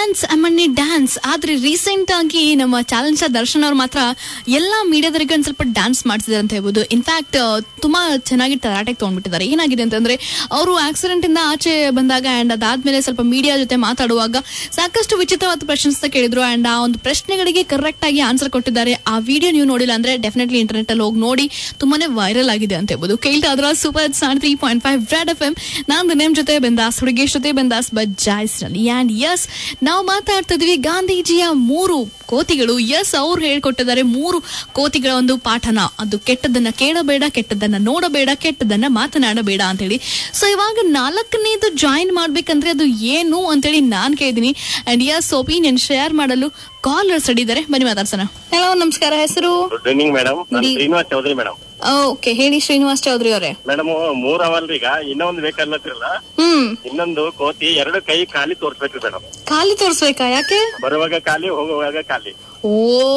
Dance ಅಮಣ್ಣಿ dance ಆದ್ರೆ recent ಆಗಿ ನಮ್ಮ ಚಾಲೆಂಜ್ ದರ್ಶನ್ ಅವ್ರು ಮಾತ್ರ ಎಲ್ಲಾ ಮೀಡಿಯಾದವರಿಗೆ ಒಂದ್ ಸ್ವಲ್ಪ ಡ್ಯಾನ್ಸ್ ಮಾಡಿಸಿದ್ದಾರೆ ಅಂತ ಹೇಳ್ಬೋದು ಇನ್ಫ್ಯಾಕ್ಟ್ ತುಂಬಾ ಚೆನ್ನಾಗಿ ತರಾಟೆಗೆ ತಗೊಂಡ್ಬಿಟ್ಟಿದ್ದಾರೆ ಏನಾಗಿದೆ ಅಂತಂದ್ರೆ ಅವರು ಆಕ್ಸಿಡೆಂಟ್ ಇಂದ ಆಚೆ ಬಂದಾಗ ಅಂಡ್ ಅದಾದ್ಮೇಲೆ ಸ್ವಲ್ಪ ಮೀಡಿಯಾ ಜೊತೆ ಮಾತಾಡುವಾಗ ಸಾಕಷ್ಟು ವಿಚಿತ್ರವಾದ ಪ್ರಶ್ನೆ ಕೇಳಿದ್ರು ಅಂಡ್ ಆ ಒಂದು ಪ್ರಶ್ನೆಗಳಿಗೆ ಕರೆಕ್ಟ್ ಆಗಿ ಆನ್ಸರ್ ಕೊಟ್ಟಿದ್ದಾರೆ ಆ ವಿಡಿಯೋ ನೀವು ನೋಡಿಲ್ಲ ಅಂದ್ರೆ ಡೆಫಿನೆಟ್ಲಿ ಇಂಟರ್ನೆಟ್ ಅಲ್ಲಿ ಹೋಗಿ ನೋಡಿ ತುಂಬಾನೇ ವೈರಲ್ ಆಗಿದೆ ಅಂತ ಹೇಳ್ಬೋದು ಕೇಳ್ತಾ ಅದ್ರ ಸೂಪರ್ ಸಾಣ್ three point five Red FM ಎಂ ನಾನು ನೇಮ್ ಜೊತೆ ಬಂದಾಸ್ ಹುಡುಗೇಶ್ ಜೊತೆ ಬಂದಾಸ್ ಬಜಾಯ್ಸ್ನಲ್ಲಿ ಅಂಡ್ ಎಸ್ ನಾವು ಮಾತಾಡ್ತಾ ಇದ್ವಿ ಗಾಂಧೀಜಿಯ ಮೂರು ಕೋತಿಗಳು ಎಸ್ ಅವ್ರು ಹೇಳ್ಕೊಟ್ಟಿದ್ದಾರೆ ಮೂರು ಕೋತಿಗಳ ಒಂದು ಪಾಠನ ಅದು ಕೆಟ್ಟದನ್ನ ಕೇಳಬೇಡ ಕೆಟ್ಟದನ್ನ ನೋಡಬೇಡ ಕೆಟ್ಟದನ್ನ ಮಾತನಾಡಬೇಡ ಅಂತೇಳಿ ಸೊ ಇವಾಗ ನಾಲ್ಕನೇದು ಜಾಯಿನ್ ಮಾಡ್ಬೇಕಂದ್ರೆ ಅದು ಏನು ಅಂತೇಳಿ ನಾನ್ ಕೇಳಿದೀನಿ ಅಂಡ್ ಎಸ್ ಒಪಿನಿಯನ್ ಶೇರ್ ಮಾಡಲು ಕಾಲರ್ಸ್ ಇದ್ದಾರೆ ಬನ್ನಿ ಮಾತಾಡ್ಸೋಣ ಹಲೋ ನಮಸ್ಕಾರ ಹೆಸರು ಗುಡ್ ಈವ್ನಿಂಗ್ ಮೇಡಮ್ ನಾನು Good Srinivas Chowdhary madam okay ಹೇಳಿ ಶ್ರೀನಿವಾಸ್ ಚೌಧರಿ ಅವರೇ ಮೇಡಮ್ ಮೂರ್ ಅವಲ್ರಿ ಈಗ ಇನ್ನೊಂದು ಬೇಕಾಗ್ಲತ್ತಿರಲ್ಲ ಹ್ಮ್ ಇನ್ನೊಂದು ಕೋತಿ ಎರಡು ಕೈ ಖಾಲಿ ತೋರ್ಸ್ಬೇಕ್ರಿ ಮೇಡಮ್ ಖಾಲಿ ತೋರ್ಸ್ಬೇಕಾ ಯಾಕೆ ಬರುವಾಗ ಖಾಲಿ ಹೋಗುವಾಗ ಖಾಲಿ ಓ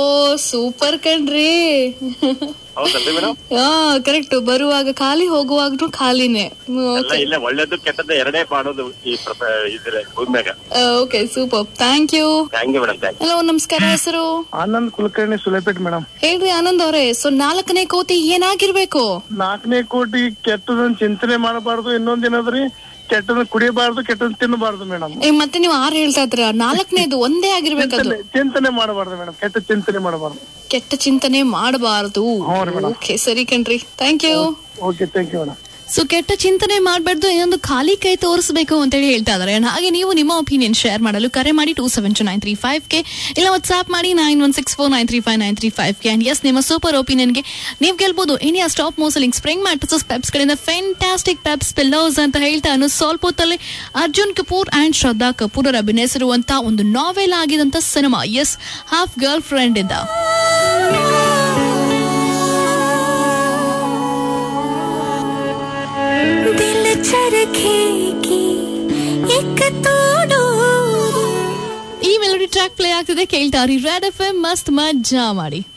ಸೂಪರ್ ಕಣ್ರಿ ಹೌದಲ್ರಿ ಮೇಡಮ್ ಆ ಕರೆಕ್ಟ್ ಬರುವಾಗ ಖಾಲಿ ಹೋಗುವಾಗ್ಲೂ ಖಾಲಿನೇ ಎಲ್ಲ ಇಲ್ಲೇ ಒಳ್ಳೇದು ಕೆಟ್ಟದ್ದು ಎರಡೇ ಮಾಡೋದು ಈ ಪ್ರಪ ಇದ್ರೆ ಭೂಮ್ಯಾಗ okay super thank you thank you madam thank hello ನಮಸ್ಕಾರ ಹೆಸರು ಆನಂದ್ ಕುಲಕರ್ಣಿ ಸುಲೇಪೇಟ್ ಮೇಡಮ್ ಹೇಳ್ರಿ ಆನಂದ್ ಅವರೇ ಸೊ ನಾಲ್ಕನೇ ಕೋತಿ ಏನಾಗಿರ್ಬೇಕು ನಾಲ್ಕನೇ ಕೋಟಿ ಕೆಟ್ಟದನ್ನ ಚಿಂತನೆ ಮಾಡಬಾರ್ದು ಇನ್ನೊಂದೇನದ್ರಿ ಕೆಟ್ಟದನ್ನ ಕುಡಿಯಬಾರ್ದು ಕೆಟ್ಟದನ್ನ ತಿನ್ನಬಾರ್ದು ಮೇಡಮ್ ಈಗ ಮತ್ತೆ ನೀವು ಆರು ಹೇಳ್ತಾ ಇದ್ರ ನಾಲ್ಕನೇದು ಒಂದೇ ಆಗಿರ್ಬೇಕದು ಚಿಂತನೆ ಚಿಂತನೆ ಮಾಡಬಾರ್ದು ಮೇಡಮ್ ಕೆಟ್ಟ ಚಿಂತನೆ ಮಾಡಬಾರ್ದು ಕೆಟ್ಟ ಚಿಂತನೆ ಮಾಡಬಾರದು ಹ್ಞೂ ರೀ madam. ಓಕೆ ಸರಿ ಕಣ್ರಿ thank you okay thank you madam so ಕೆಟ್ಟ ಚಿಂತನೆ ಮಾಡಬಾರ್ದು ಇನ್ನೊಂದು ಖಾಲಿ ಕೈ ತೋರಿಸಬೇಕು ಅಂತೇಳಿ ಹೇಳ್ತಾ ಇದಾರೆ And ಹಾಗೆ ನೀವು ನಿಮ್ಮ ಒಪಿನಿಯನ್ ಶೇರ್ ಮಾಡಲು ಕರೆ ಮಾಡಿ two seven two nine three five ಗೆ ಇಲ್ಲ ವಾಟ್ಸ್ಆಪ್ ಮಾಡಿ nine one six four nine three five nine three five ಗೆ ಅಂಡ್ ಎಸ್ ನಿಮ್ಮ ಸೂಪರ್ ಒಪಿನಿಯನ್ಗೆ ನೀವು ಗೆಲ್ಬಹುದು ಇಂಡಿಯಾ ಸ್ಟಾಪ್ ಮೋಸಲಿಂಗ್ ಸ್ಪ್ರಿಂಗ್ ಮ್ಯಾಟ್ರಸಸ್ ಪೆಪ್ಸ್ ಗಳಿಂದ ಫ್ಯಾಂಟಾಸ್ಟಿಕ್ ಪೆಪ್ಸ್ ಪಿಲ್ಲೋಸ್ ಅಂತ ಹೇಳ್ತಾ ಇನ್ನು ಸ್ವಲ್ಪ ಹೊತ್ತಲ್ಲಿ ಅರ್ಜುನ್ ಕಪೂರ್ ಅಂಡ್ ಶ್ರದ್ಧಾ ಕಪೂರ್ ಅವರ ಅಭಿನಯಿಸಿರುವಂತಹ ಒಂದು ನಾವೆಲ್ ಆಗಿದಂತ ಸಿನಿಮಾ ಎಸ್ ಹಾಫ್ ಗರ್ಲ್ ಫ್ರೆಂಡ್ ಇಂದ दिल चरखे की एक तोड़ो ಈ ಮೆಲೋಡಿ ಟ್ರ್ಯಾಕ್ ಪ್ಲೇ ಆಗ್ತಿದೆ ಕೇಳ್ತಾರಿ ರೆಡ್ ಎಫ್ ಎಂ ಮಸ್ತ್ ಮಜಾ ಮಾಡಿ